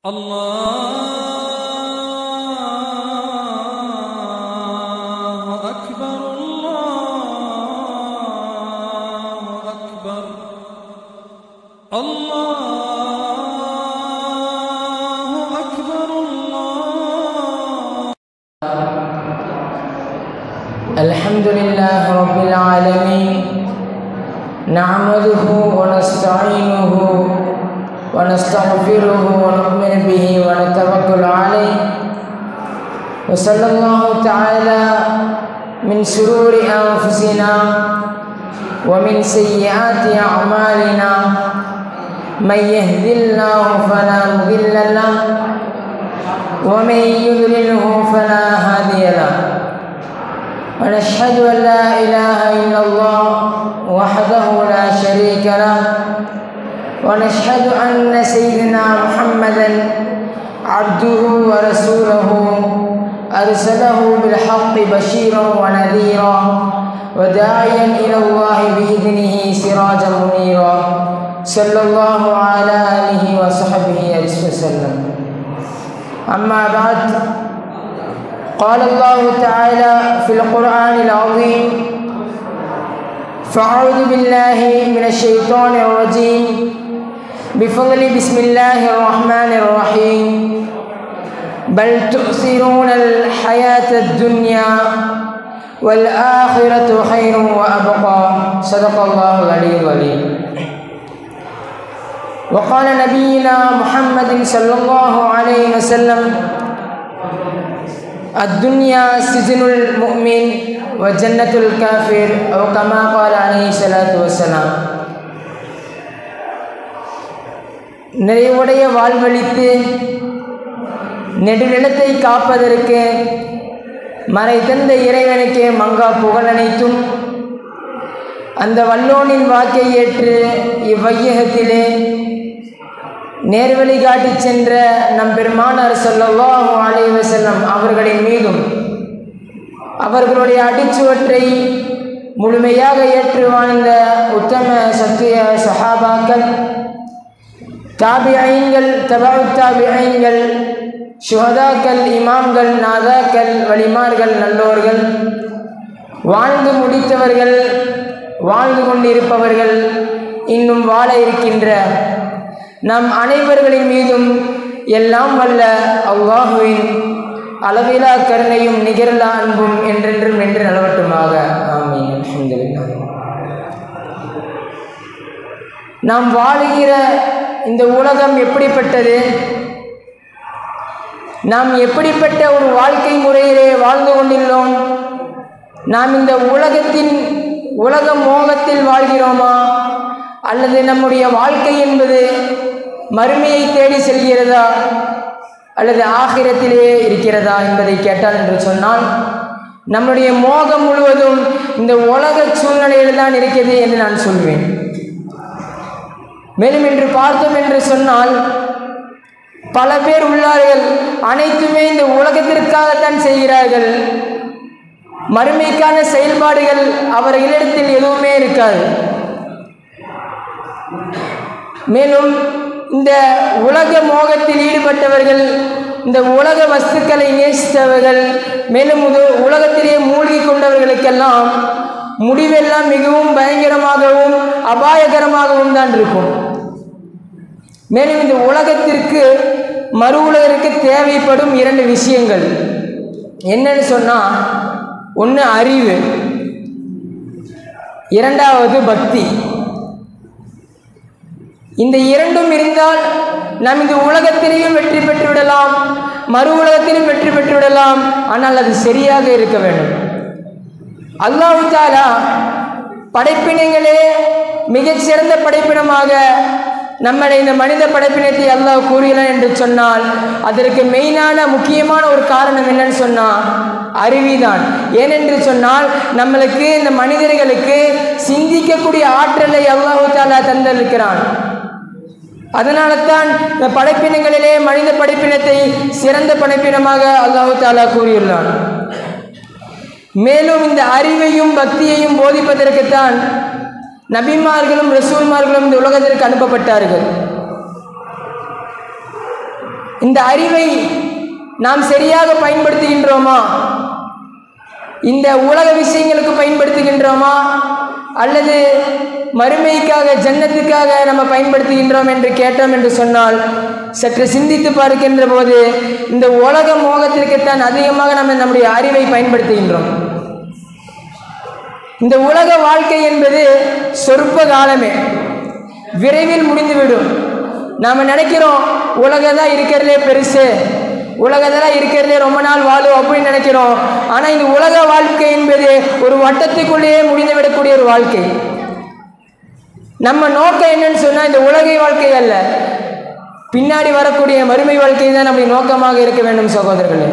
الله أكبر الله أكبر الله أكبر الله الحمد لله رب العالمين نعمده ونستعينه ونستغفره ونؤمن به ونتوكل عليه وصلى الله تعالى من شرور أنفسنا ومن سيئات أعمالنا من يهد الله فلا مضل له ومن يضلله فلا هادي له ونشهد أن لا إله إلا الله وحده لا شريك له ونشهد أن سيدنا محمدا عبده ورسوله أرسله بالحق بشيرا ونذيرا وداعيا إلى الله بإذنه سراجا منيرا صلى الله على آله وصحبه وسلم أما بعد قال الله تعالى في القرآن العظيم فأعوذ بالله من الشيطان الرجيم بفضل بسم الله الرحمن الرحيم بل تؤثرون الحياة الدنيا والآخرة خير وأبقى صدق الله العلي العليم وقال نبينا محمد صلى الله عليه وسلم الدنيا سجن المؤمن وجنة الكافر أو كما قال عليه الصلاة والسلام நிறைவுடைய வாழ்வழித்து நெடுநிலத்தை காப்பதற்கு மறை தந்த இறைவனுக்கே மங்கா புகழனைத்தும் அந்த வல்லோனின் வாக்கை ஏற்று இவ்வையகத்திலே நேர்வழி காட்டி சென்ற நம் பெருமானார் ஸல்லல்லாஹு அலைஹி வஸல்லம் அவர்களின் மீதும் அவர்களுடைய அடிச்சுவற்றை முழுமையாக ஏற்று வாழ்ந்த உத்தம சத்திய சஹாபாக்கள் தாபிஐன்கள் தபாவு தாபிஐன்கள் சுஹதாக்கள் இமாம்கள் நாதாக்கள் வலிமார்கள் நல்லோர்கள் வாழ்ந்து முடித்தவர்கள் வாழ்ந்து கொண்டிருப்பவர்கள் இன்னும் வாழ இருக்கின்ற நம் அனைவர்களின் மீதும் எல்லாம் வல்ல அல்லாஹுவின் அளவிலா கருணையும் நிகரில்லா அன்பும் என்றென்றும் என்று நலவட்டுமாக ஆமீன் அல்ஹம்துலில்லாஹ் நாம் வாழுகிற இந்த உலகம் எப்படிப்பட்டது நாம் எப்படிப்பட்ட ஒரு வாழ்க்கை முறையிலே வாழ்ந்து கொண்டுள்ளோம் நாம் இந்த உலகத்தின் உலக மோகத்தில் வாழ்கிறோமா அல்லது நம்முடைய வாழ்க்கை என்பது மறுமையை தேடி செல்கிறதா அல்லது ஆகிரத்திலே இருக்கிறதா என்பதை கேட்டால் என்று சொன்னால் நம்முடைய மோகம் முழுவதும் இந்த உலக சூழ்நிலையில் தான் இருக்கிறது என்று நான் சொல்வேன் மேலும் என்று பார்த்தோம் என்று சொன்னால் பல பேர் உள்ளார்கள் அனைத்துமே இந்த உலகத்திற்காகத்தான் செய்கிறார்கள் மறுமைக்கான செயல்பாடுகள் அவர்களிடத்தில் எதுவுமே இருக்காது மேலும் இந்த உலக மோகத்தில் ஈடுபட்டவர்கள் இந்த உலக வஸ்துக்களை நேசித்தவர்கள் மேலும் இது உலகத்திலே மூழ்கி கொண்டவர்களுக்கெல்லாம் முடிவெல்லாம் மிகவும் பயங்கரமாகவும் அபாயகரமாகவும் தான் இருக்கும் மேலும் இந்த உலகத்திற்கு மறு உலகிற்கு தேவைப்படும் இரண்டு விஷயங்கள் என்னன்னு சொன்னால் ஒன்று அறிவு இரண்டாவது பக்தி இந்த இரண்டும் இருந்தால் நாம் இந்த உலகத்திலேயும் வெற்றி பெற்று விடலாம் மறு உலகத்திலும் வெற்றி பெற்று விடலாம் ஆனால் அது சரியாக இருக்க வேண்டும் அல்லாஹு தாலா படைப்பினங்களே மிகச்சிறந்த படைப்பினமாக நம்மளை இந்த மனித படைப்பினத்தை அல்லாஹ் கூறுகிறான் என்று சொன்னால் அதற்கு மெயினான முக்கியமான ஒரு காரணம் என்னன்னு சொன்னால் அறிவிதான் ஏனென்று சொன்னால் நம்மளுக்கு இந்த மனிதர்களுக்கு சிந்திக்கக்கூடிய ஆற்றலை அல்லாஹு தாலா தந்திருக்கிறான் அதனால தான் இந்த படைப்பினங்களிலே மனித படைப்பினத்தை சிறந்த படைப்பினமாக அல்லாஹு தாலா கூறியுள்ளான் மேலும் இந்த அறிவையும் பக்தியையும் போதிப்பதற்குத்தான் நபிமார்களும் ரசூல்மார்களும் இந்த உலகத்திற்கு அனுப்பப்பட்டார்கள் இந்த அறிவை நாம் சரியாக பயன்படுத்துகின்றோமா இந்த உலக விஷயங்களுக்கு பயன்படுத்துகின்றோமா அல்லது மறுமைக்காக ஜன்னத்துக்காக நம்ம பயன்படுத்துகின்றோம் என்று கேட்டோம் என்று சொன்னால் சற்று சிந்தித்து பார்க்கின்ற போது இந்த உலக மோகத்திற்குத்தான் அதிகமாக நம்ம நம்முடைய அறிவை பயன்படுத்துகின்றோம் இந்த உலக வாழ்க்கை என்பது சொற்ப காலமே விரைவில் முடிந்துவிடும் நாம் நினைக்கிறோம் உலகதான் இருக்கிறதுலே பெருசு உலகத்தில் இருக்கிறதுலே ரொம்ப நாள் வாழும் அப்படின்னு நினைக்கிறோம் ஆனால் இந்த உலக வாழ்க்கை என்பது ஒரு வட்டத்துக்குள்ளேயே முடிந்துவிடக்கூடிய ஒரு வாழ்க்கை நம்ம நோக்கம் என்னன்னு சொன்னால் இந்த உலகை வாழ்க்கை அல்ல பின்னாடி வரக்கூடிய மறுமை வாழ்க்கை தான் நம்முடைய நோக்கமாக இருக்க வேண்டும் சகோதரர்களே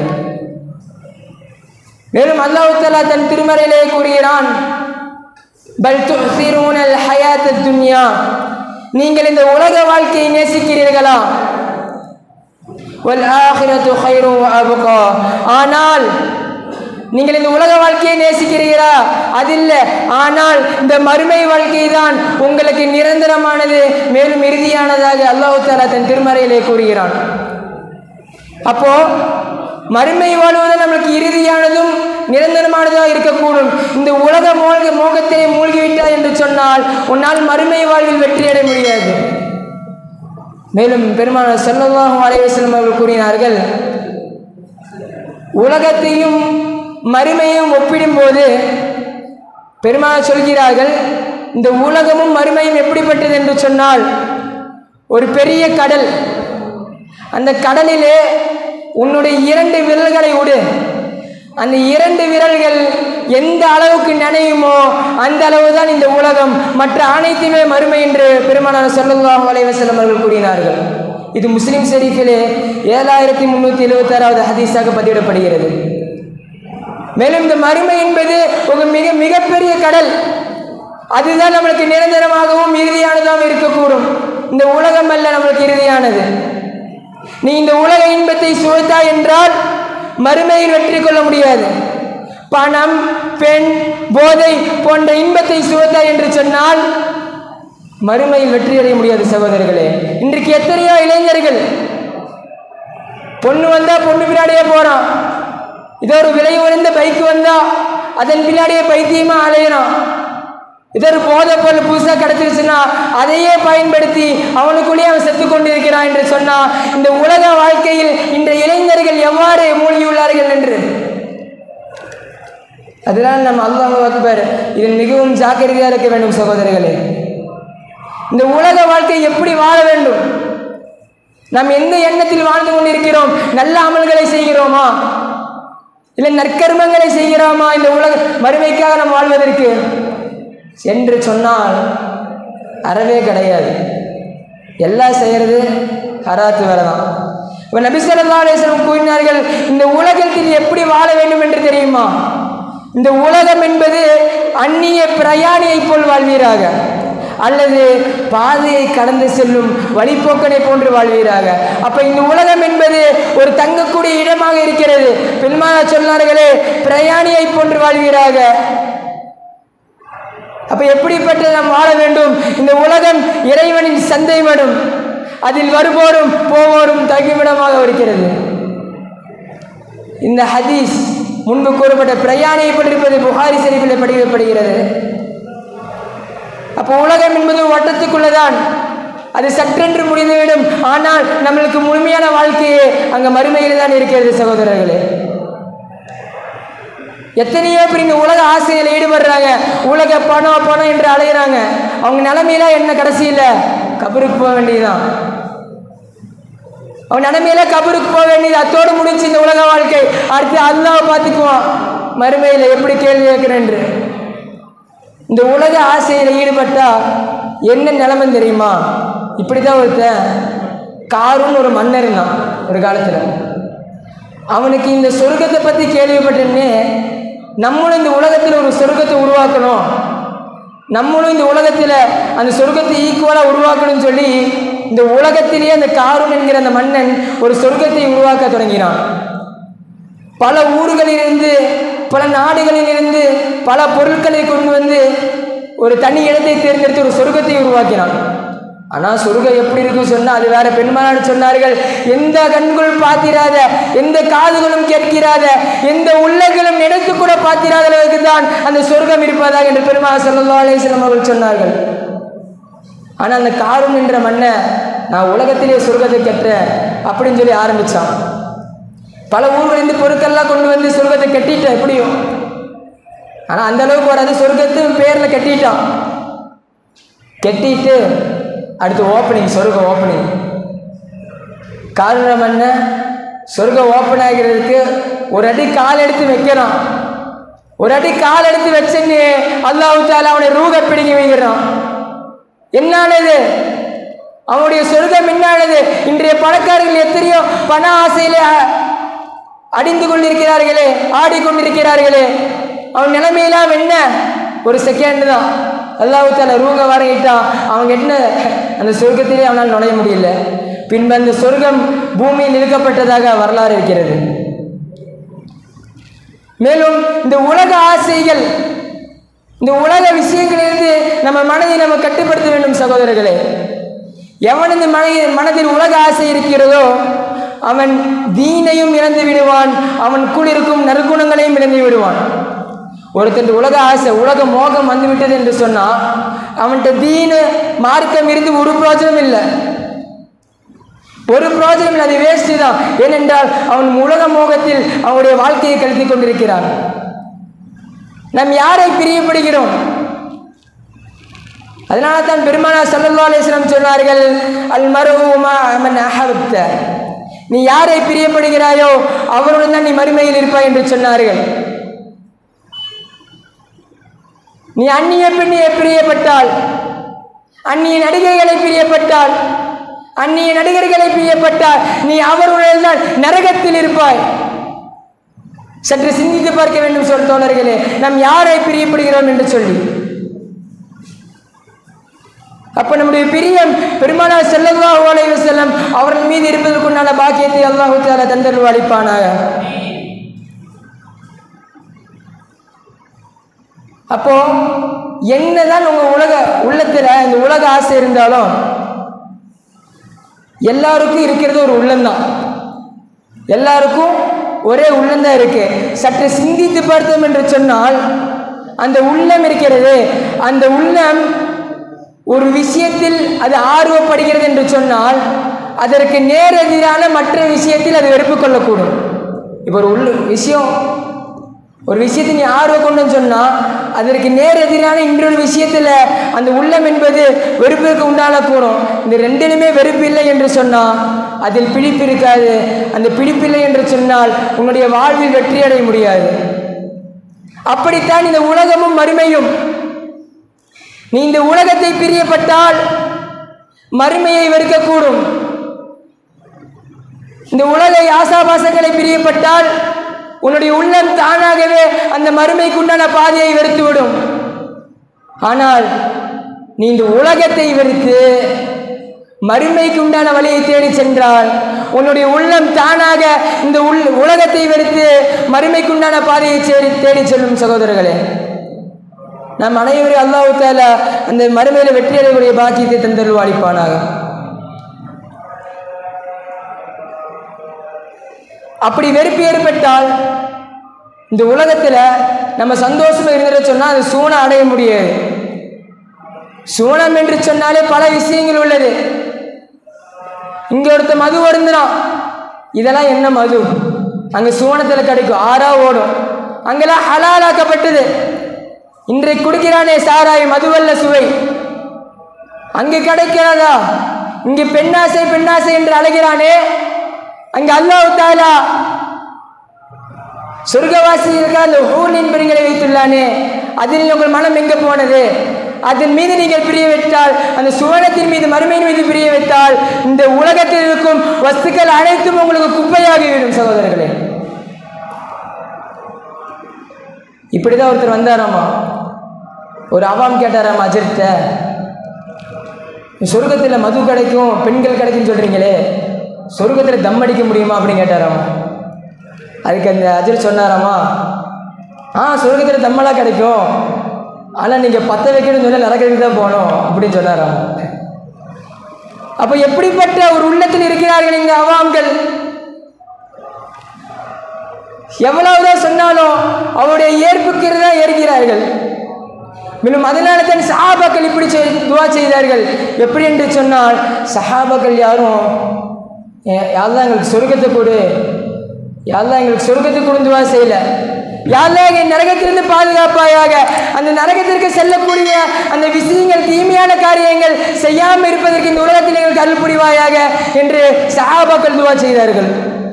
மேலும் அல்லாஹ் தஆலா தன் திருமறையிலே கூறுகிறான் பல் துஸிரூனல் ஹயாத்தத் துன்யா நீங்கள் இந்த உலக வாழ்க்கையை நேசிக்கிறீர்களா வல் ஆஹிரத்து ஹைரு அபுகா ஆனால் நீங்கள் இந்த உலக வாழ்க்கையை நேசிக்கிறீர்களா அது இல்லை ஆனால் இந்த மறுமை வாழ்க்கை தான் உங்களுக்கு நிரந்தரமானது மேலும் இறுதியானதாக அல்லாஹு தாலா தன் திருமறையிலே கூறுகிறான் அப்போ மறுமை வாழ்வதும் நம்மளுக்கு இறுதியானதும் நிரந்தரமானதாக இருக்கக்கூடும் இந்த உலக மோக மோகத்திலே மூழ்கிவிட்டாய் என்று சொன்னால் உன்னால் மறுமை வாழ்வில் வெற்றியடைய முடியாது மேலும் பெருமானார் ஸல்லல்லாஹு அலைஹி வஸல்லம் அவர்கள் கூறினார்கள் உலகத்தையும் மறுமையும் ஒப்பிடும்போது பெருமானார் சொல்கிறார்கள் இந்த உலகமும் மறுமையும் எப்படிப்பட்டது என்று சொன்னால் ஒரு பெரிய கடல் அந்த கடலிலே உன்னுடைய இரண்டு விரல்களை விடு அந்த இரண்டு விரல்கள் எந்த அளவுக்கு நினையுமோ அந்த அளவு தான் இந்த உலகம் மற்ற அனைத்துமே மறுமை என்று பெருமானார் ஸல்லல்லாஹு அலைஹி வஸல்லம் அவர்கள் கூறினார்கள் இது முஸ்லிம் ஷெரீஃபிலே ஏழாயிரத்தி முந்நூற்றி எழுபத்தாறாவது ஹதீஸாக பதிவிடப்படுகிறது மேலும் இந்த மறுமை என்பது ஒரு மிக மிகப்பெரிய கடல் அதுதான் நம்மளுக்கு நிரந்தரமாகவும் இறுதியானதாகவும் இருக்கக்கூடும் இந்த உலகம் அல்ல நம்மளுக்கு இறுதியானது நீ இந்த உலக இன்பத்தை சுவைத்தாய் என்றால் மறுமையில் வெற்றி கொள்ள முடியாது பணம் பெண் போதை போன்ற இன்பத்தை சுவைத்தாய் என்று சொன்னால் மறுமையில் வெற்றி அடைய முடியாது சகோதரர்களே இன்றைக்கு எத்தனையோ இளைஞர்கள் பொண்ணு வந்தா பொண்ணு பின்னாடியே போறான் இதோ ஒரு விலை உயர்ந்த பைக் வந்தா அதன் பின்னாடியே பைத்தியமா அலையிறான் இதோ ஒரு போதை பொருள் புதுசாக கிடச்சிருச்சுன்னா அதையே பயன்படுத்தி அவனுக்குள்ளேயே அவன் செத்து கொண்டிருக்கிறான் என்று சொன்னா இந்த உலக வாழ்க்கையில் இன்றைய இளைஞர்கள் எவ்வாறு மூழ்கியுள்ளார்கள் என்று அதனால் நம்ம அல்லாஹ் அக்பர் இதில் மிகவும் ஜாக்கிரதையாக இருக்க வேண்டும் சகோதரர்களே இந்த உலக வாழ்க்கை எப்படி வாழ வேண்டும் நாம் எந்த எண்ணத்தில் வாழ்ந்து கொண்டிருக்கிறோம் நல்ல அமல்களை செய்கிறோமா இல்லை நற்கர்மங்களை செய்கிறோமா இந்த உலக மறுமைக்காக நாம் வாழ்வதற்கு என்று சொன்னால் அறவே கிடையாது எல்லாம் செய்கிறது ஹராத்து வேலை தான் இப்போ நபிசல்லா அலேஸ்வரம் கூறினார்கள் இந்த உலகத்தில் எப்படி வாழ வேண்டும் என்று தெரியுமா இந்த உலகம் என்பது அந்நிய பிரயாணியைப் போல் வாழ்வீராக அல்லது பாதையை கடந்து செல்லும் வழிப்போக்கனை போன்று வாழ்வீராக அப்ப இந்த உலகம் என்பது ஒரு தங்கக்கூடிய இடமாக இருக்கிறது பெருமானா சொன்னார்களே பிரயாணியை போன்று வாழ்வீராக அப்ப எப்படிப்பட்ட நாம் வாழ வேண்டும் இந்த உலகம் இறைவனின் சந்தை மடும் அதில் வருவோரும் போவோரும் தகுமிடமாக இருக்கிறது இந்த ஹதீஸ் முன்பு கூறப்பட்ட பிரயாணியை கொண்டிருப்பது புகாரி சரிவில் படிக்கப்படுகிறது அப்போ உலகம் என்பது வட்டத்துக்குள்ளதான் அது சற்றென்று முடிந்துவிடும் ஆனால் நம்மளுக்கு முழுமையான வாழ்க்கையே அங்கே மறுமையில் தான் இருக்கிறது சகோதரர்களே எத்தனையோ பேர் இந்த உலக ஆசையில் ஈடுபடுறாங்க உலக பணம் பணம் என்று அலைகிறாங்க அவங்க நிலைமையில என்ன கடைசியில் கபருக்கு போக வேண்டியதுதான் அவன் நிலைமையில கபருக்கு போக வேண்டியது அத்தோடு முடிஞ்சு இந்த உலக வாழ்க்கை அடுத்து அல்லாவை பார்த்துக்குவான் மறுமையில் எப்படி கேள்வி கேட்கிறேன் என்று இந்த உலக ஆசையில் ஈடுபட்டா என்ன நிலைமை தெரியுமா இப்படி தான் ஒருத்தன் காருன்னு ஒரு மன்னர் இருந்தான் ஒரு காலத்தில் அவனுக்கு இந்த சொர்க்கத்தை பற்றி கேள்விப்பட்டேன்னே நம்மளும் இந்த உலகத்தில் ஒரு சொர்க்கத்தை உருவாக்கணும் நம்மளும் இந்த உலகத்தில் அந்த சொர்க்கத்தை ஈக்குவலாக உருவாக்கணும்னு சொல்லி இந்த உலகத்திலேயே அந்த காரூன் என்கிற அந்த மன்னன் ஒரு சொர்க்கத்தை உருவாக்க தொடங்கினான் பல ஊர்களிலிருந்து பல நாடுகளிலிருந்து பல பொருட்களை கொண்டு வந்து ஒரு தனி இடத்தை தேர்ந்தெடுத்து ஒரு சொர்க்கத்தை உருவாக்கினான் ஆனால் சொர்க்கம் எப்படி இருக்கும் சொன்னால் அது வேற பெண்மனார் சொன்னார்கள் எந்த கண்கள் பார்த்திராத எந்த காதுகளும் கேட்கிறாத எந்த உள்ளங்களும் நினைத்து கூட பார்த்திராத அளவுக்கு தான் அந்த சொர்க்கம் இருப்பதாக என்று பெருமாள் சல்லா அலிஸ்லாம் அவர்கள் சொன்னார்கள் ஆனால் அந்த காரும் என்ற மண்ணை நான் உலகத்திலே சொர்க்கத்தை கட்டுறேன் அப்படின்னு சொல்லி ஆரம்பித்தான் பல ஊர்களிலிருந்து பொருட்கள்லாம் கொண்டு வந்து சொர்க்கத்தை கட்டிட்டேன் எப்படியும் ஆனால் அந்த அளவுக்கு வராது சொர்க்கத்து பேரில் கட்டிட்டான் கட்டிட்டு அடுத்து ஓப்பனிங் சொர்க்க ஓப்பனிங் காரணம் என்ன சொர்க்கம் ஓப்பன் ஆகிறதுக்கு ஒரு அடி கால் எடுத்து வைக்கிறான் ஒரு அடி கால் எடுத்து வச்சுன்னு அல்லாஹு தாலா அவனை ரூக பிடிங்கி வைக்கிறான் என்னானது அவனுடைய சொர்க்கம் என்னானது இன்றைய பணக்காரர்கள் எத்தனையோ பண ஆசையிலே அ- அடிந்து கொண்டிருக்கிறார்களே ஆடிக்கொண்டிருக்கிறார்களே அவன் நிலைமையெல்லாம் என்ன ஒரு செகண்ட் தான் அல்லாஹு தாலா ரூக வரையிட்டான் அவங்க என்ன அந்த சொர்க்கத்திலே அவனால் நுழைய முடியல பின்பு அந்த சொர்க்கம் பூமியில் இழுக்கப்பட்டதாக வரலாறு இருக்கிறது மேலும் இந்த உலக ஆசைகள் இந்த உலக விஷயங்களிலிருந்து நம்ம மனதை நம்ம கட்டுப்படுத்த வேண்டும் சகோதரர்களே எவன் இந்த மனதில் மனதில் உலக ஆசை இருக்கிறதோ அவன் தீனையும் இழந்து விடுவான் அவன் குளிருக்கும் நற்குணங்களையும் இழந்து விடுவான் ஒருத்தன் உலக ஆசை உலக மோகம் வந்து விட்டது என்று சொன்னால் அவன்கிட்ட தீனு மார்க்கம் இருந்து ஒரு பிரோஜனம் இல்லை ஒரு பிரோஜனம் இல்லை அது வேஸ்ட் தான் ஏனென்றால் அவன் உலக மோகத்தில் அவனுடைய வாழ்க்கையை கழித்து கொண்டிருக்கிறான் நாம் யாரை பிரியப்படுகிறோம் அதனால தான் பெருமானா சல்லல்லா அலிஸ்லாம் சொன்னார்கள் அல் மருகுமா அமன் அஹப்த நீ யாரை பிரியப்படுகிறாயோ அவருடன் தான் நீ மறுமையில் இருப்பாய் என்று சொன்னார்கள் நீ அந்நிய பெண்ணியை பிரியப்பட்டால் அந்நிய நடிகைகளை பிரியப்பட்டால் அந்நிய நடிகர்களை பிரியப்பட்டால் நீ அவருடன் தான் நரகத்தில் இருப்பாய் சற்று சிந்தித்து பார்க்க வேண்டும் சொல் தோழர்களே நாம் யாரை பிரியப்படுகிறோம் என்று சொல்லி அப்ப நம்முடைய பிரியம் பெருமானார் ஸல்லல்லாஹு அலைஹி வஸல்லம் அவர்கள் மீது இருப்பதற்குண்டான பாக்கியத்தை அல்லாஹு தஆலா தந்தருள் அளிப்பானாக அப்போ என்னதான் உங்க உலக உள்ளத்துல இந்த உலக ஆசை இருந்தாலும் எல்லாருக்கும் இருக்கிறது ஒரு உள்ளம்தான் எல்லாருக்கும் ஒரே உள்ளம்தான் இருக்கு சற்று சிந்தித்து பார்த்தோம் என்று சொன்னால் அந்த உள்ளம் இருக்கிறது அந்த உள்ளம் ஒரு விஷயத்தில் அது ஆர்வப்படுகிறது என்று சொன்னால் அதற்கு நேரெதிரான மற்ற விஷயத்தில் அது வெறுப்பு கொள்ளக்கூடும் இப்போ ஒரு உள்ள விஷயம் ஒரு விஷயத்தை நீ ஆர்வம் கொண்டுன்னு சொன்னால் அதற்கு நேர் எதிரான இன்னொரு விஷயத்தில் அந்த உள்ளம் என்பது வெறுப்பிற்கு உண்டானக்கூடும் இந்த ரெண்டிலுமே வெறுப்பு இல்லை என்று சொன்னால் அதில் பிடிப்பு இருக்காது அந்த பிடிப்பில்லை என்று சொன்னால் உன்னுடைய வாழ்வில் வெற்றி அடைய முடியாது அப்படித்தான் இந்த உலகமும் மறுமையும் நீ இந்த உலகத்தை பிரியப்பட்டால் மறுமையை வெறுக்கக்கூடும் இந்த உலக ஆசாபாசங்களை பிரியப்பட்டால் உன்னுடைய உள்ளம் தானாகவே அந்த மறுமைக்குண்டான பாதையை வெறுத்துவிடும் ஆனால் நீ இந்த உலகத்தை வெறுத்து மறுமைக்கு உண்டான வழியை தேடி சென்றால் உன்னுடைய உள்ளம் தானாக இந்த உள் உலகத்தை வெறுத்து மறுமைக்குண்டான பாதையை தேடி தேடி செல்லும் சகோதரர்களே நாம் அனைவரும் அல்லாஹு தாலா அந்த மறுமையில வெற்றி அடையக்கூடிய பாக்கியத்தை தந்தருள் அளிப்பானாக அப்படி வெறுப்பு ஏற்பட்டால் இந்த உலகத்தில் நம்ம சந்தோஷமா இருந்துட சொன்னால் அது சூனம் அடைய முடியாது சூனம் என்று சொன்னாலே பல விஷயங்கள் உள்ளது இங்கே ஒருத்த மது வருந்துறான் இதெல்லாம் என்ன மது அங்கே சூனத்தில் கிடைக்கும் ஆறா ஓடும் அங்கெல்லாம் ஹலாலாக்கப்பட்டது இன்றைக்கு குடிக்கிறானே சாராய் மதுவல்ல சுவை அங்கே கிடைக்கிறதா இங்கே பெண்ணாசை பெண்ணாசை என்று அழைகிறானே அங்கே அல்லாஹ் தாலா சொர்க்கவாசிகளுக்கு அந்த ஹூலின் பெருங்களை வைத்துள்ளானே அதில் உங்கள் மனம் எங்கே போனது அதன் மீது நீங்கள் பிரிய வைத்தால் அந்த சுவனத்தின் மீது மறுமையின் மீது பிரிய வைத்தால் இந்த உலகத்தில் இருக்கும் வஸ்துக்கள் அனைத்தும் உங்களுக்கு குப்பையாகிவிடும் சகோதரர்களே இப்படிதான் ஒருத்தர் வந்தாராமா ஒரு அவாம் கேட்டாராமா அஜர்த்த சொர்க்கத்தில் மது கிடைக்கும் பெண்கள் கிடைக்கும்னு சொல்கிறீங்களே சொர்க்கத்தில் தம் அடிக்க முடியுமா அப்படின்னு கேட்டாராமா அதுக்கு அந்த அஜர் சொன்னாராமா ஆ சொர்க்கத்தில் தம்மெல்லாம் கிடைக்கும் ஆனால் நீங்கள் பற்ற வைக்கணும்னு சொல்லி நரக்கிறதுக்கு தான் போகணும் அப்படின்னு சொன்னாராம் அப்ப எப்படிப்பட்ட ஒரு உள்ளத்தில் இருக்கிறார்கள் இந்த அவாம்கள் எவ்வளவுதான் சொன்னாலும் அவருடைய ஏற்புக்கு தான் ஏற்கிறார்கள் மேலும் அதனால தான் சஹாபாக்கள் இப்படி செய்- துவா செய்தார்கள் எப்படி என்று சொன்னால் சஹாபாக்கள் யாரும் யாரெல்லாம் எங்களுக்கு சொர்க்கத்தை கொடு யாரெல்லாம் எங்களுக்கு சொர்க்கத்தை கொடு துவா செய்யல யாரெல்லாம் எங்கள் நரகத்திலிருந்து பாதுகாப்பாயாக அந்த நரகத்திற்கு செல்லக்கூடிய அந்த விஷயங்கள் தீமையான காரியங்கள் செய்யாமல் இருப்பதற்கு இந்த உலகத்தில் எங்களுக்கு அருள் புரிவாயாக என்று சஹாபாக்கள் துவா செய்தார்கள்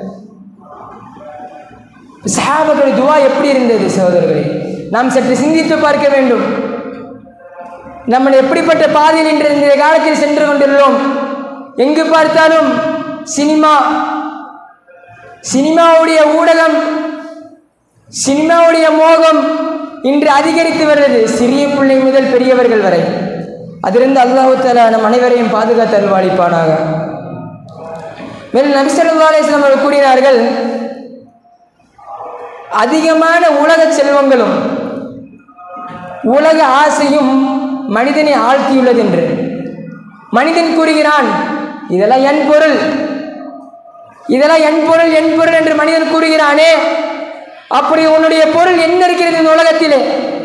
சஹாபாக்கள் துவா எப்படி இருந்தது சகோதரர்களே நாம் சற்று சிந்தித்து பார்க்க வேண்டும் நம்ம எப்படிப்பட்ட பாதையில் இன்று இந்த காலத்தில் சென்று கொண்டுள்ளோம் எங்கு பார்த்தாலும் சினிமா சினிமாவுடைய ஊடகம் சினிமாவுடைய மோகம் இன்று அதிகரித்து வருகிறது சிறிய பிள்ளை முதல் பெரியவர்கள் வரை அதிலிருந்து அல்லாஹு தஆலா நம் அனைவரையும் பாதுகாத்து அருள்வாளிப்பானாக மேலும் நபிசல்லா அலிஸ்லாம் அவர்கள் கூறினார்கள் அதிகமான உலக செல்வங்களும் உலக ஆசையும் மனிதனை ஆழ்த்தியுள்ளது என்று மனிதன் கூறுகிறான் இதெல்லாம் என் பொருள் இதெல்லாம் என் பொருள் என் பொருள் என்று மனிதன் கூறுகிறானே அப்படி உன்னுடைய பொருள் என்ன இருக்கிறது இந்த உலகத்திலே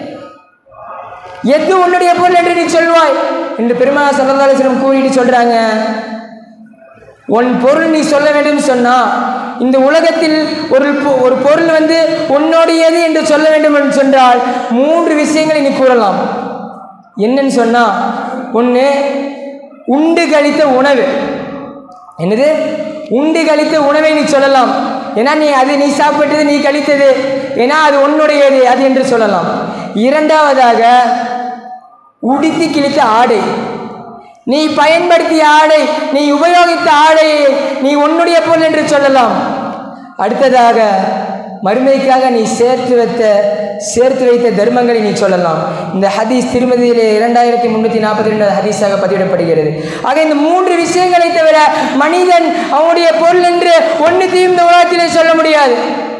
எது உன்னுடைய பொருள் என்று நீ சொல்வாய் என்று பெருமா சல்லதாலேஸ்வரம் கூறிட்டு சொல்றாங்க உன் பொருள் நீ சொல்ல வேண்டும் சொன்னா இந்த உலகத்தில் ஒரு பொ- ஒரு பொருள் வந்து உன்னுடையது என்று சொல்ல வேண்டும் என்று சொன்னால் மூன்று விஷயங்களை நீ கூறலாம் என்னன்னு சொன்னா ஒன்று உண்டு கழித்த உணவு என்னது உண்டு கழித்த உணவை நீ சொல்லலாம் ஏன்னா நீ அது நீ சாப்பிட்டது நீ கழித்தது ஏன்னா அது உன்னுடையது அது என்று சொல்லலாம் இரண்டாவதாக உடுத்தி கிழித்த ஆடை நீ பயன்படுத்திய ஆடை நீ உபயோகித்த ஆடையை நீ உன்னுடைய பொருள் என்று சொல்லலாம் அடுத்ததாக மறுமைக்காக நீ சேர்த்து வைத்த சேர்த்து வைத்த தர்மங்களை நீ சொல்லலாம் இந்த ஹதீஸ் திருமதியிலே இரண்டாயிரத்தி முன்னூற்றி நாற்பத்தி ரெண்டு ஹதீஸாக பதிவிடப்படுகிறது ஆக இந்த மூன்று விஷயங்களை தவிர மனிதன் அவனுடைய பொருள் என்று ஒன்றுத்தையும் இந்த உலகத்திலே சொல்ல முடியாது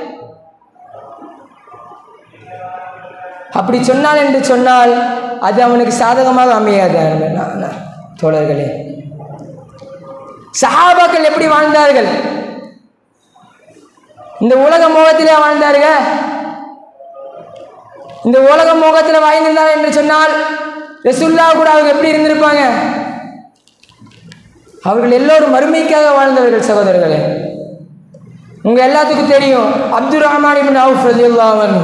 அப்படி சொன்னால் என்று சொன்னால் அது அவனுக்கு சாதகமாக அமையாது அன்பு- நா- நா- தோழர்களே சஹாபாக்கள் எப்படி வாழ்ந்தார்கள் இந்த உலக மோகத்திலே வாழ்ந்தார்கள் இந்த உலக மோகத்தில் வாழ்ந்திருந்தார் என்று சொன்னால் ரசுல்லா கூட அவங்க எப்படி இருந்திருப்பாங்க அவர்கள் எல்லோரும் மறுமைக்காக வாழ்ந்தவர்கள் சகோதரர்களே உங்க எல்லாத்துக்கும் தெரியும் அப்துல் ரஹ்மான் இப்னு அவுஃப் ரலியல்லாஹு அன்ஹு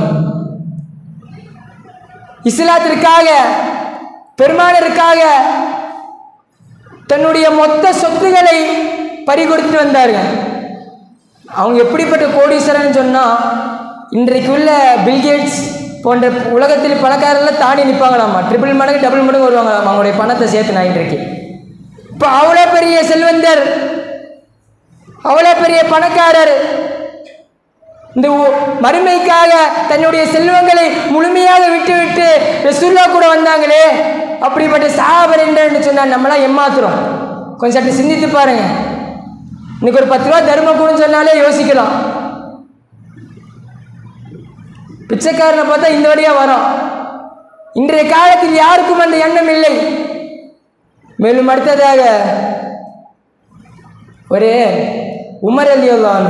இஸ்லாத்திற்காக பெருமானருக்காக தன்னுடைய மொத்த சொத்துக்களை பறிகொடுத்து வந்தார்கள் அவங்க எப்படிப்பட்ட கோடீஸ்வரன் சொன்னால் இன்றைக்கு உள்ள பில்கேட்ஸ் போன்ற உலகத்தில் பணக்காரர்கள் தாண்டி நிற்பாங்களாமா ட்ரிபிள் மடங்கு டபுள் மடங்கு வருவாங்களாமா அவங்களுடைய பணத்தை சேர்த்து நான் இன்றைக்கு இப்போ அவ்வளோ பெரிய செல்வந்தர் அவ்வளோ பெரிய பணக்காரர் இந்த உ- மறுமைக்காக தன்னுடைய செல்வங்களை முழுமையாக விட்டுவிட்டு ரசூல்லா கூட வந்தாங்களே அப்படிப்பட்ட சாபர் என்று சொன்னால் நம்மளாம் ஏமாத்துறோம் கொஞ்சம் சற்று சிந்தித்து பாருங்க இன்னைக்கு ஒரு பத்து ரூபா தர்மம் கொடுன்னு சொன்னாலே யோசிக்கலாம் பிச்சைக்காரனை பார்த்தா இந்த வழியா வரோம் இன்றைய காலத்தில் யாருக்கும் அந்த எண்ணம் இல்லை மேலும் அடுத்ததாக ஒரு உமர் அலி அல்லாஹ்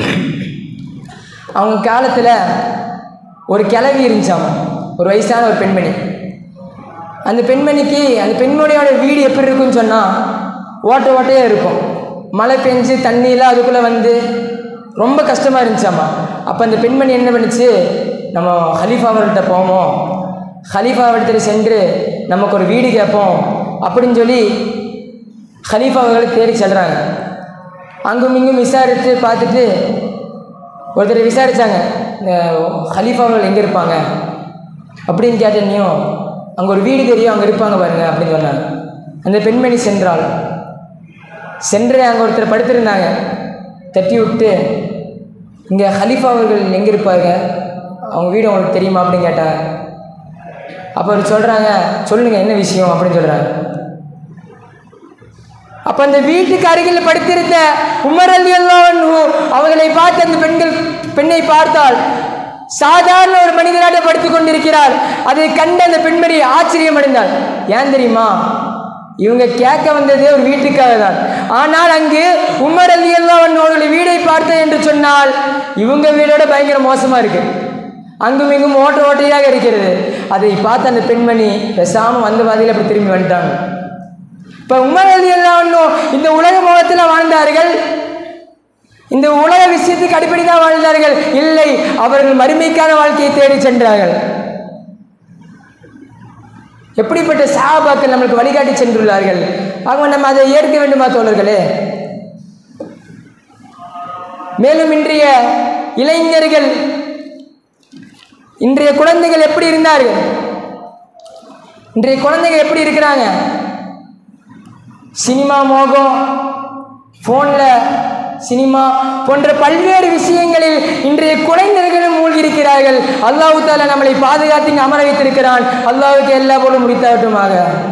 அவங்க காலத்தில் ஒரு கிளவி இருந்துச்சாமா ஒரு வயசான ஒரு பெண்மணி அந்த பெண்மணிக்கு அந்த பெண்மணியோட வீடு எப்படி இருக்குன்னு சொன்னால் ஓட்ட ஓட்டையாக இருக்கும் மழை பெஞ்சு தண்ணியெல்லாம் அதுக்குள்ளே வந்து ரொம்ப கஷ்டமாக இருந்துச்சாமா அப்போ அந்த பெண்மணி என்ன பண்ணுச்சு நம்ம ஹலீஃபா அவர்கிட்ட போவோம் ஹலீஃபா அவர்கிட்ட சென்று நமக்கு ஒரு வீடு கேட்போம் அப்படின்னு சொல்லி ஹலீஃபா அவர்களை தேடி செல்கிறாங்க அங்கும் இங்கும் விசாரித்து பார்த்துட்டு ஒருத்தர் விசாரித்தாங்க இந்த ஹலீஃபா அவர்கள் எங்கே இருப்பாங்க அப்படின்னு கேட்டனையும் அங்கே ஒரு வீடு தெரியும் அங்கே இருப்பாங்க பாருங்க அப்படின்னு சொன்னாங்க அந்த பெண்மணி சென்றாள் சென்று அங்கே ஒருத்தர் படுத்திருந்தாங்க தட்டி விட்டு இங்கே ஹலீஃபா அவர்கள் எங்கே இருப்பாங்க அவங்க வீடு உங்களுக்கு தெரியுமா அப்படின்னு கேட்டாங்க அப்போ அவர் சொல்கிறாங்க சொல்லுங்கள் என்ன விஷயம் அப்படின்னு சொல்கிறாங்க அப்ப அந்த வீட்டுக்கு அருகில் படுத்திருந்த உமர் அலி அவர்களை பார்த்து அந்த பெண்கள் பெண்ணை பார்த்தால் சாதாரண ஒரு மனிதராக படுத்துக் கொண்டிருக்கிறார் அதை கண்ட அந்த பெண்மணி ஆச்சரியம் அடைந்தாள் ஏன் தெரியுமா இவங்க கேட்க வந்ததே ஒரு வீட்டுக்காக தான் ஆனால் அங்கு உமர் அலி அல்லாவனுடைய வீடை பார்த்தேன் என்று சொன்னால் இவங்க வீடோட பயங்கர மோசமாக இருக்கு அங்கும் இங்கும் ஓட்ட ஓட்டையாக இருக்கிறது அதை பார்த்து அந்த பெண்மணி பேசாமல் வந்த பாதையில் அப்படி திரும்பி வந்துட்டாங்க இப்போ உமர் அலி அல்லாவனும் இந்த உலக முகத்தில் வாழ்ந்தார்கள் இந்த உலக விஷயத்துக்கு அடிப்படை தான் வாழ்ந்தார்கள் இல்லை அவர்கள் மறுமைக்கான வாழ்க்கையை தேடி சென்றார்கள் எப்படிப்பட்ட சாபாக்கள் நம்மளுக்கு வழிகாட்டி சென்றுள்ளார்கள் ஆக நம்ம அதை ஏற்க வேண்டுமா தோழர்களே மேலும் இன்றைய இளைஞர்கள் இன்றைய குழந்தைகள் எப்படி இருந்தார்கள் இன்றைய குழந்தைகள் எப்படி இருக்கிறாங்க சினிமா மோகம் ஃபோனில் சினிமா போன்ற பல்வேறு விஷயங்களில் இன்றைய குழந்தைகளும் மூழ்கியிருக்கிறார்கள் அல்லாஹு தாலா நம்மளை பாதுகாத்து இங்கு அமர வைத்திருக்கிறான் அல்லாஹுக்கு எல்லா போலும் முடித்தாகட்டுமாக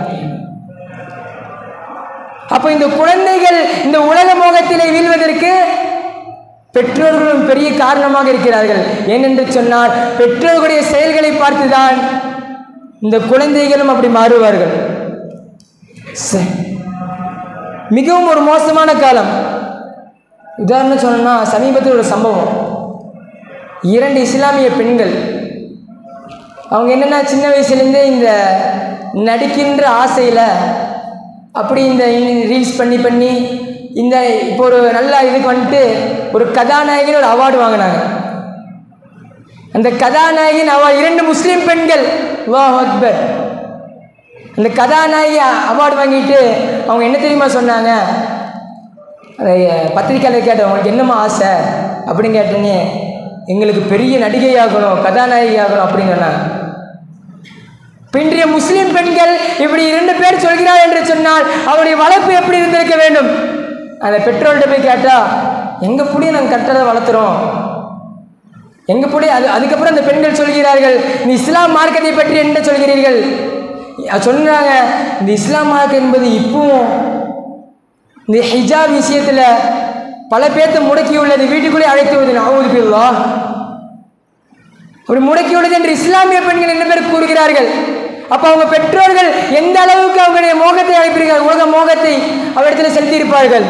அப்போ இந்த குழந்தைகள் இந்த உலக மோகத்திலே வீழ்வதற்கு பெற்றோர்களும் பெரிய காரணமாக இருக்கிறார்கள் ஏனென்று சொன்னால் பெற்றோர்களுடைய செயல்களை பார்த்துதான் இந்த குழந்தைகளும் அப்படி மாறுவார்கள் ச- மிகவும் ஒரு மோசமான காலம் உதாரணம் சொல்லணும்னா சமீபத்தில் ஒரு சம்பவம் இரண்டு இஸ்லாமிய பெண்கள் அவங்க என்னென்னா சின்ன வயசுலேருந்தே இந்த நடிக்கின்ற ஆசையில் அப்படி இந்த ரீல்ஸ் பண்ணி பண்ணி இந்த இப்போ ஒரு நல்ல இதுக்கு வந்துட்டு ஒரு கதாநாயகின்னு ஒரு அவார்டு வாங்கினாங்க அந்த கதாநாயகின் அவார்டு இரண்டு முஸ்லீம் பெண்கள் அல்லாஹ் அக்பர் அந்த கதாநாயகி அவார்டு வாங்கிட்டு அவங்க என்ன தெரியுமா சொன்னாங்க அதை பத்திரிக்கையாளர் கேட்டேன் உங்களுக்கு என்னம்மா ஆசை அப்படின்னு கேட்டேனே எங்களுக்கு பெரிய நடிகை ஆகணும் கதாநாயகி ஆகணும் அப்படின்னு சொன்னாங்க இப்ப இன்றைய முஸ்லிம் பெண்கள் இப்படி இரண்டு பேர் சொல்கிறார் என்று சொன்னால் அவருடைய வளர்ப்பு எப்படி இருந்திருக்க வேண்டும் அந்த பெற்றோர்கிட்ட போய் கேட்டா எங்க புடிய நாங்கள் கரெக்டாக வளர்த்துறோம் எங்க புடி அது அதுக்கப்புறம் அந்த பெண்கள் சொல்கிறார்கள் இந்த இஸ்லாம் மார்க்கத்தை பற்றி என்ன சொல்கிறீர்கள் அது சொன்னாங்க இந்த இஸ்லாம் மார்க்கம் என்பது இப்பவும் இந்த ஹிஜாப் விஷயத்தில் பல பேர்த்த முடக்கியுள்ளது வீட்டுக்குள்ளே அழைத்துவது நாவூதுபில்லா அப்படி முடக்கியுள்ளது என்று இஸ்லாமிய பெண்கள் என்ன பேர் கூறுகிறார்கள் அப்போ அவங்க பெற்றோர்கள் எந்த அளவுக்கு அவங்களுடைய மோகத்தை அழைப்பீர்கள் உலக மோகத்தை அவரிடத்தில் செலுத்தியிருப்பார்கள்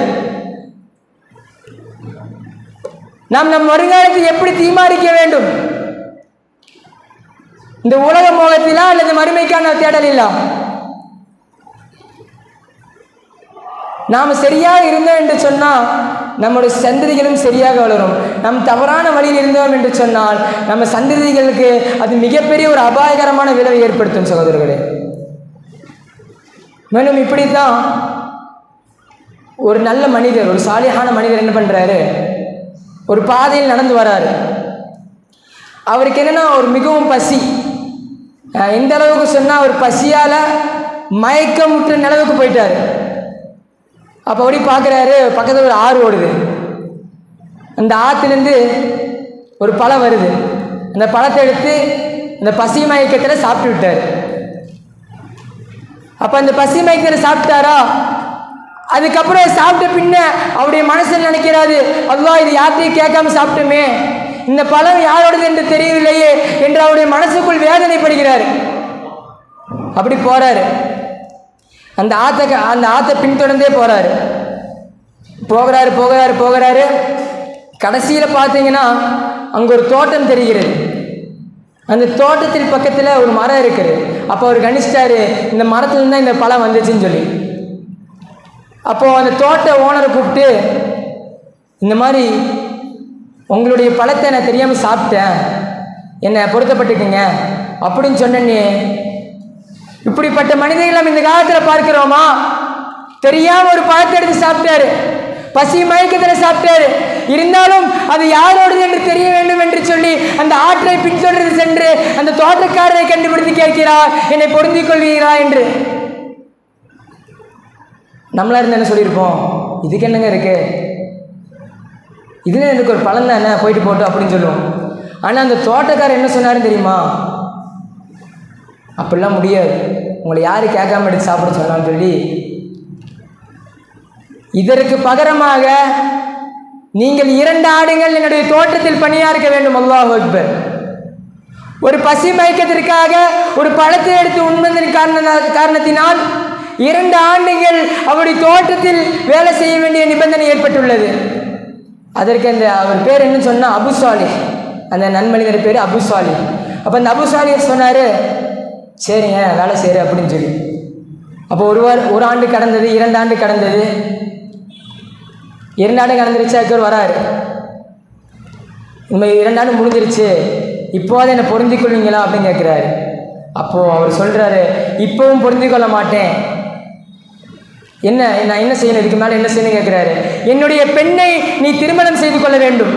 நாம் நம் வருங்காலத்தை எப்படி தீர்மானிக்க வேண்டும் இந்த உலக மோகத்திலா அல்லது மறுமைக்கான தேடலிலா நாம் சரியாக இருந்தோம் என்று சொன்னால் நம்முடைய சந்ததிகளும் சரியாக வளரும் நம் தவறான வழியில் இருந்தோம் என்று சொன்னால் நம்ம சந்ததிகளுக்கு அது மிகப்பெரிய ஒரு அபாயகரமான விளைவை ஏற்படுத்தும் சகோதரர்களே மேலும் இப்படித்தான் ஒரு நல்ல மனிதர் ஒரு சாலியான மனிதர் என்ன பண்ணுறாரு ஒரு பாதையில் நடந்து வராரு அவருக்கு என்னன்னா ஒரு மிகவும் பசி அஹ் எந்த அளவுக்கு சொன்னால் அவர் பசியால் மயக்கமுற்ற நிலவுக்கு போயிட்டார் அப்போ அப்படி பார்க்குறாரு பக்கத்தில் ஒரு ஆறு ஓடுது அந்த ஆற்றுலேருந்து ஒரு பழம் வருது அந்த பழத்தை எடுத்து அந்த பசி மயக்கத்தில் சாப்பிட்டு விட்டார் அப்போ அந்த பசி மயக்கத்தில் சாப்பிட்டாரா அதுக்கப்புறம் சாப்பிட்ட பின்ன அவருடைய மனசில் நினைக்கிறாரு அல்லாஹ் இது யார்ட்டையும் கேட்காம சாப்பிட்டுமே இந்த பழம் யாரோடது என்று தெரியவில்லையே என்று அவருடைய மனசுக்குள் வேதனைப்படுகிறார் அப்படி போறாரு அந்த ஆத்த அந்த ஆத்தை பின்தொடர்ந்தே போறாரு போகிறாரு போகிறாரு போகிறாரு கடைசியில் பார்த்தீங்கன்னா அங்கே ஒரு தோட்டம் தெரிகிறது அந்த தோட்டத்தில் பக்கத்தில் ஒரு மரம் இருக்குது அப்போ அவர் கணிச்சிட்டாரு இந்த மரத்துலேருந்து தான் இந்த பழம் வந்துச்சுன்னு சொல்லி அப்போது அந்த தோட்ட ஓனரை கூப்பிட்டு இந்த மாதிரி உங்களுடைய பழத்தை நான் தெரியாமல் சாப்பிட்டேன் என்னை பொருத்தப்பட்டுக்குங்க அப்படின்னு சொன்னேன்னே இப்படிப்பட்ட மனிதர்கள் நம்ம இந்த காலத்தில் பார்க்கிறோமா தெரியாம ஒரு பழத்தை எடுத்து சாப்பிட்டாரு பசி மயக்கத்தில் சாப்பிட்டாரு இருந்தாலும் அது யாரோடது என்று தெரிய வேண்டும் என்று சொல்லி அந்த ஆற்றை பின்தொடர்ந்து சென்று அந்த தோட்டக்காரரை கண்டுபிடித்து கேட்கிறார் என்னை பொருந்திக் கொள்வீரா என்று நம்மளா இருந்து என்ன சொல்லியிருப்போம் இதுக்கு என்னங்க இருக்கு இதுல எனக்கு ஒரு பழம் தானே போயிட்டு போட்டோம் அப்படின்னு சொல்லுவோம் ஆனால் அந்த தோட்டக்காரர் என்ன சொன்னாருன்னு தெரியுமா அப்படிலாம் முடியாது உங்களை யார் கேட்காம எடுத்து சாப்பிட சொன்னான்னு சொல்லி இதற்கு பகரமாக நீங்கள் இரண்டு ஆடுகள் என்னுடைய தோட்டத்தில் பணியாற்க வேண்டும் அல்லாஹ் அக்பர் ஒரு பசி மயக்கத்திற்காக ஒரு பழத்தை எடுத்து உண்பதன் காரண காரணத்தினால் இரண்டு ஆண்டுகள் அவருடைய தோட்டத்தில் வேலை செய்ய வேண்டிய நிபந்தனை ஏற்பட்டுள்ளது அதற்கு அந்த அவர் பேர் என்ன சொன்னால் அபு சாலிஹ் அந்த நன்மனிதர் பேர் அபு சாலிஹ் அப்போ அந்த அபு சாலிஹ் சொன்னார் சரிங்க வேலை செய்கிறேன் அப்படின்னு சொல்லி அப்போ ஒரு வார ஒரு ஆண்டு கடந்தது இரண்டு ஆண்டு கடந்தது இரண்டு ஆண்டு கடந்துருச்சு அதுக்கு வராரு இந்த இரண்டு ஆண்டு முடிஞ்சிருச்சு இப்போது என்னை பொருந்திக் கொள்வீங்களா அப்படின்னு கேட்குறாரு அப்போது அவர் சொல்கிறாரு இப்போவும் பொருந்திக் கொள்ள மாட்டேன் என்ன நான் என்ன செய்யணும் இதுக்கு மேலே என்ன செய்யணும் கேட்குறாரு என்னுடைய பெண்ணை நீ திருமணம் செய்து கொள்ள வேண்டும்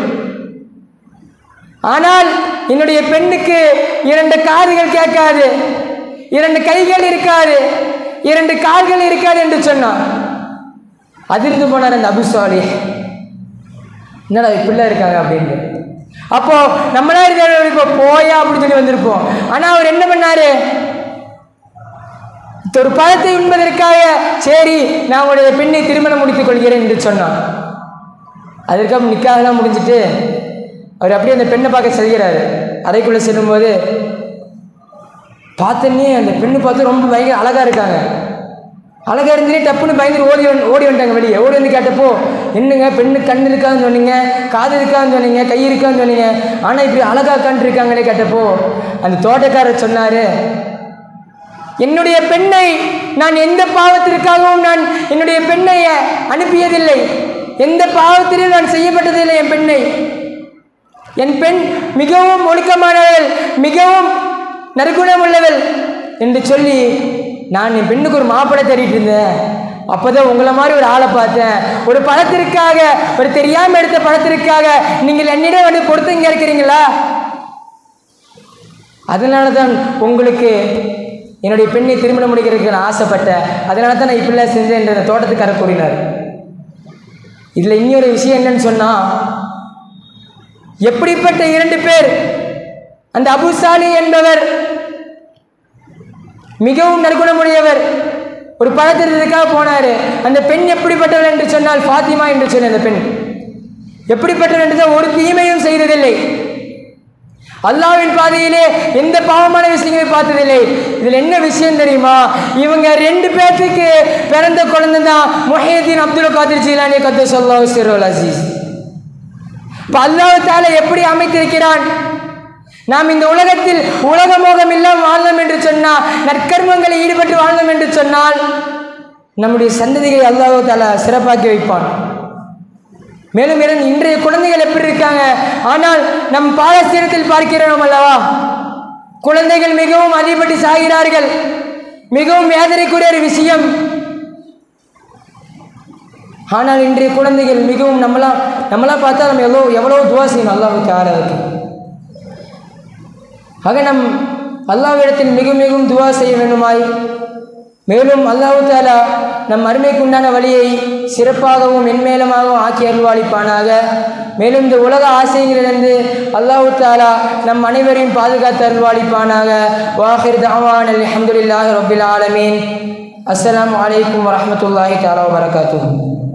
ஆனால் என்னுடைய பெண்ணுக்கு இரண்டு காதுகள் கேட்காது இரண்டு கைகள் இருக்காது இரண்டு கால்கள் இருக்காது என்று சொன்னான் அதிர்ந்து போனார் அந்த அபுசாலி என்னடா இப்படிலாம் இருக்காங்க அப்படின்னு அப்போ நம்மளா இருக்கிற இப்போ போயா அப்படின்னு சொல்லி வந்திருப்போம் ஆனால் அவர் என்ன பண்ணாரு ஒரு பழத்தை உண்பதற்காக சரி நான் உடைய பெண்ணை திருமணம் முடித்துக் கொள்கிறேன் என்று சொன்னான் அதற்கப்புறம் நிக்காகலாம் முடிஞ்சிட்டு அவர் அப்படியே அந்த பெண்ணை பார்க்க செல்கிறாரு அறைக்குள்ளே செல்லும்போது பார்த்தனே அந்த பெண்ணு பார்த்து ரொம்ப பயங்கர அழகாக இருக்காங்க அழகாக இருந்தே டப்புன்னு பயந்துட்டு ஓடி வந்து ஓடி வந்துட்டாங்க வெளியே ஓடி வந்து கேட்டப்போ என்னங்க பெண்ணு கண் இருக்கான்னு சொன்னீங்க காது இருக்கான்னு சொன்னீங்க கை இருக்கான்னு சொன்னீங்க ஆனால் இப்படி அழகாக கண்டிருக்காங்களே கேட்டப்போ அந்த தோட்டக்காரர் சொன்னார் என்னுடைய பெண்ணை நான் எந்த பாவத்திற்காகவும் நான் என்னுடைய பெண்ணை அனுப்பியதில்லை எந்த பாவத்திலும் நான் செய்யப்பட்டதில்லை என் பெண்ணை என் பெண் மிகவும் ஒழுக்கமானவள் மிகவும் நற்குணம் உள்ளவள் என்று சொல்லி நான் என் பெண்ணுக்கு ஒரு மாப்பிள்ளை தேடிட்டு இருந்தேன் அப்போதான் உங்களை மாதிரி ஒரு ஆளை பார்த்தேன் ஒரு பணத்திற்காக ஒரு தெரியாமல் எடுத்த பணத்திற்காக நீங்கள் என்னிடம் வந்து பொறுத்து இங்கே இருக்கிறீங்களா அதனால தான் உங்களுக்கு என்னுடைய பெண்ணை திருமணம் முடிக்கிறதுக்கு நான் ஆசைப்பட்டேன் அதனால தான் நான் இப்படிலாம் செஞ்சேன் என்ற தோட்டத்துக்காரர் கூறினார் இதில் இன்னொரு விஷயம் என்னன்னு சொன்னால் எப்படிப்பட்ட இரண்டு பேர் அந்த அபுசாலி என்பவர் மிகவும் நற்குணமுடையவர் ஒரு பழத்திற்காக போனார் அந்த பெண் எப்படிப்பட்டவள் என்று சொன்னால் ஃபாத்திமா என்று சொன்ன அந்த பெண் எப்படிப்பட்டவள் என்று சொன்னால் ஒரு தீமையும் செய்ததில்லை அல்லாவின் பாதையிலே எந்த பாவமான விஷயங்களையும் பார்த்ததில்லை இதில் என்ன விஷயம் தெரியுமா இவங்க ரெண்டு பேர்த்துக்கு பிறந்த குழந்தை தான் முஹியதீன் அப்துல் காதிர் ஜீலானி கத்து சொல்லா சிரோல் அசீஸ் இப்போ அல்லாஹ் தால எப்படி அமைத்திருக்கிறான் நாம் இந்த உலகத்தில் உலக மோகம் இல்லாமல் வாழ்ந்தோம் என்று சொன்னால் நற்கர்மங்களை ஈடுபட்டு வாழ்ந்தோம் என்று சொன்னால் நம்முடைய சந்ததிகளை அல்லாஹ் தால சிறப்பாக்கி வைப்பான் மேலும் இரண்டு இன்றைய குழந்தைகள் எப்படி இருக்காங்க ஆனால் நம் பாலஸ்தீனத்தில் பார்க்கிறோம் அல்லவா குழந்தைகள் மிகவும் அதிகப்பட்டு சாகிறார்கள் மிகவும் வேதனைக்குரிய ஒரு விஷயம் ஆனால் இன்றைய குழந்தைகள் மிகவும் நம்மளா நம்மளா பார்த்தா நம்ம எவ்வளோ எவ்வளோ துவா செய்யணும் அல்லாவுக்கு ஆறாவுக்கு ஆக நம் அல்லாவிடத்தில் மிக மிகவும் துவா செய்ய வேண்டுமாய் மேலும் அல்லாஹு தாலா நம் அருமைக்கு உண்டான வழியை சிறப்பாகவும் மென்மேலமாகவும் ஆக்கி அருள்வாளிப்பானாக மேலும் இந்த உலக ஆசைகளிலிருந்து அல்லாஹு தாலா நம் அனைவரையும் பாதுகாத்து அருள்வாளிப்பானாக வாஹிர் தாவான் அல்ஹம்துலில்லாஹி ரபில் ஆலமீன் அஸ்ஸலாமு அலைக்கும் வரஹ்மத்துல்லாஹி தாலா வரகாத்துஹு